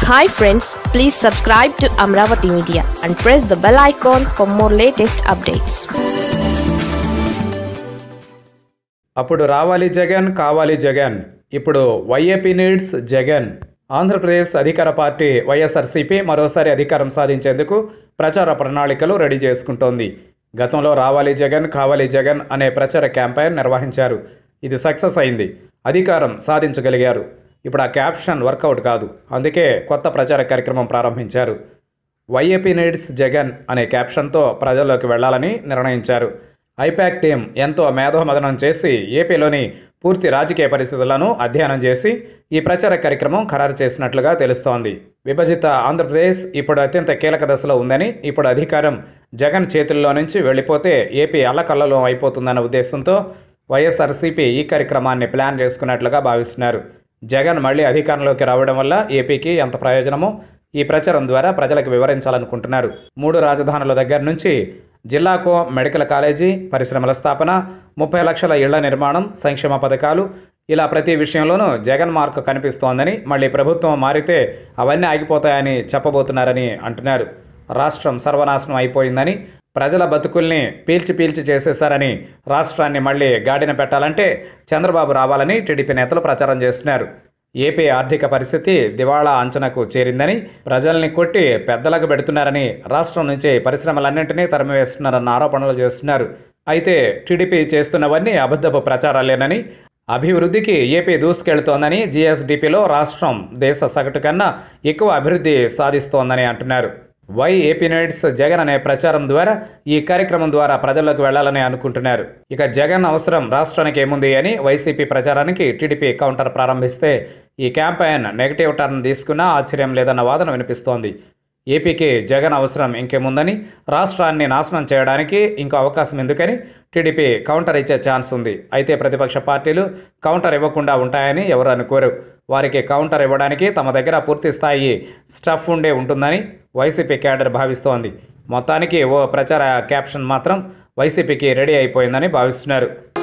hi friends please subscribe to Amaravati media and press the bell icon for more latest updates అప్పుడు రావాలి జగన్ కావాలి జగన్ ఇప్పుడు YAP needs Jagan Andhra Pradesh అధికార party YSRCP మరోసారి అధికారం సాధించేందుకు ప్రచార ప్రణాళికలు రెడీ చేసుకుంటోంది గతంలో రావాలి జగన్ కావాలి జగన్ అనే ప్రచార క్యాంపెయిన్ నిర్వహించారు ఇది సక్సెస్ అయింది అధికారం సాధించగలిగారు ఇప్పుడు ఆ క్యాప్షన్ వర్కౌట్ కాదు అందుకే కొత్త ప్రచార కార్యక్రమం ప్రారంభించారు వైఏపీ నీడ్స్ జగన్ అనే క్యాప్షన్తో ప్రజల్లోకి వెళ్లాలని నిర్ణయించారు ఐపాక్ టీం ఎంతో మేధోమదనం చేసి ఏపీలోని పూర్తి రాజకీయ పరిస్థితులను అధ్యయనం చేసి ఈ ప్రచార కార్యక్రమం ఖరారు చేసినట్లుగా తెలుస్తోంది విభజిత ఆంధ్రప్రదేశ్ ఇప్పుడు అత్యంత కీలక దశలో ఉందని ఇప్పుడు అధికారం జగన్ చేతుల్లో నుంచి వెళ్ళిపోతే ఏపీ అల్లకల్లలో అయిపోతుందన్న ఉద్దేశంతో వైఎస్ఆర్సీపీ ఈ కార్యక్రమాన్ని ప్లాన్ చేసుకున్నట్లుగా భావిస్తున్నారు జగన్ మళ్ళీ అధికారంలోకి రావడం వల్ల ఏపీకి ఎంత ప్రయోజనమో ఈ ప్రచారం ద్వారా ప్రజలకు వివరించాలనుకుంటున్నారు మూడు రాజధానుల దగ్గర నుంచి జిల్లాకో మెడికల్ కాలేజీ పరిశ్రమల స్థాపన ముప్పై లక్షల ఇళ్ల నిర్మాణం సంక్షేమ పథకాలు ఇలా ప్రతి విషయంలోనూ జగన్ మార్క్ కనిపిస్తోందని మళ్ళీ ప్రభుత్వం మారితే అవన్నీ ఆగిపోతాయని చెప్పబోతున్నారని అంటున్నారు రాష్ట్రం సర్వనాశనం అయిపోయిందని ప్రజల బతుకుల్ని పీల్చి పీల్చి చేసేశారని రాష్ట్రాన్ని మళ్ళీ గాడిన పెట్టాలంటే చంద్రబాబు రావాలని టీడీపీ నేతలు ప్రచారం చేస్తున్నారు ఏపీ ఆర్థిక పరిస్థితి దివాళా అంచనాకు చేరిందని ప్రజల్ని కొట్టి పెద్దలకు పెడుతున్నారని రాష్ట్రం నుంచి పరిశ్రమలన్నింటినీ తరిమివేస్తున్నారన్న ఆరోపణలు చేస్తున్నారు అయితే టీడీపీ చేస్తున్నవన్నీ అబద్ధపు ప్రచారాలేనని అభివృద్ధికి ఏపీ దూసుకెళ్తోందని జీఎస్డీపీలో రాష్ట్రం దేశ సగటు కన్నా ఎక్కువ అభివృద్ధి సాధిస్తోందని అంటున్నారు వై ఏపీ నైట్స్ జగన్ అనే ప్రచారం ద్వారా ఈ కార్యక్రమం ద్వారా ప్రజల్లోకి వెళ్లాలని అనుకుంటున్నారు ఇక జగన్ అవసరం రాష్ట్రానికి ఏముంది అని వైసీపీ ప్రచారానికి టీడీపీ కౌంటర్ ప్రారంభిస్తే ఈ క్యాంపెయిన్ నెగిటివ్ టర్న్ తీసుకున్నా ఆశ్చర్యం లేదన్న వాదన వినిపిస్తోంది ఏపీకి జగన్ అవసరం ఇంకేముందని రాష్ట్రాన్ని నాశనం చేయడానికి ఇంకో అవకాశం ఎందుకని టీడీపీ కౌంటర్ ఇచ్చే ఛాన్స్ ఉంది అయితే ప్రతిపక్ష పార్టీలు కౌంటర్ ఇవ్వకుండా ఉంటాయని ఎవరు అనుకోరు వారికి కౌంటర్ ఇవ్వడానికి తమ దగ్గర పూర్తి స్థాయి స్టఫ్ ఉండే ఉంటుందని వైసీపీ క్యాడర్ భావిస్తోంది మొత్తానికి ఓ ప్రచార క్యాప్షన్ మాత్రం వైసీపీకి రెడీ అయిపోయిందని భావిస్తున్నారు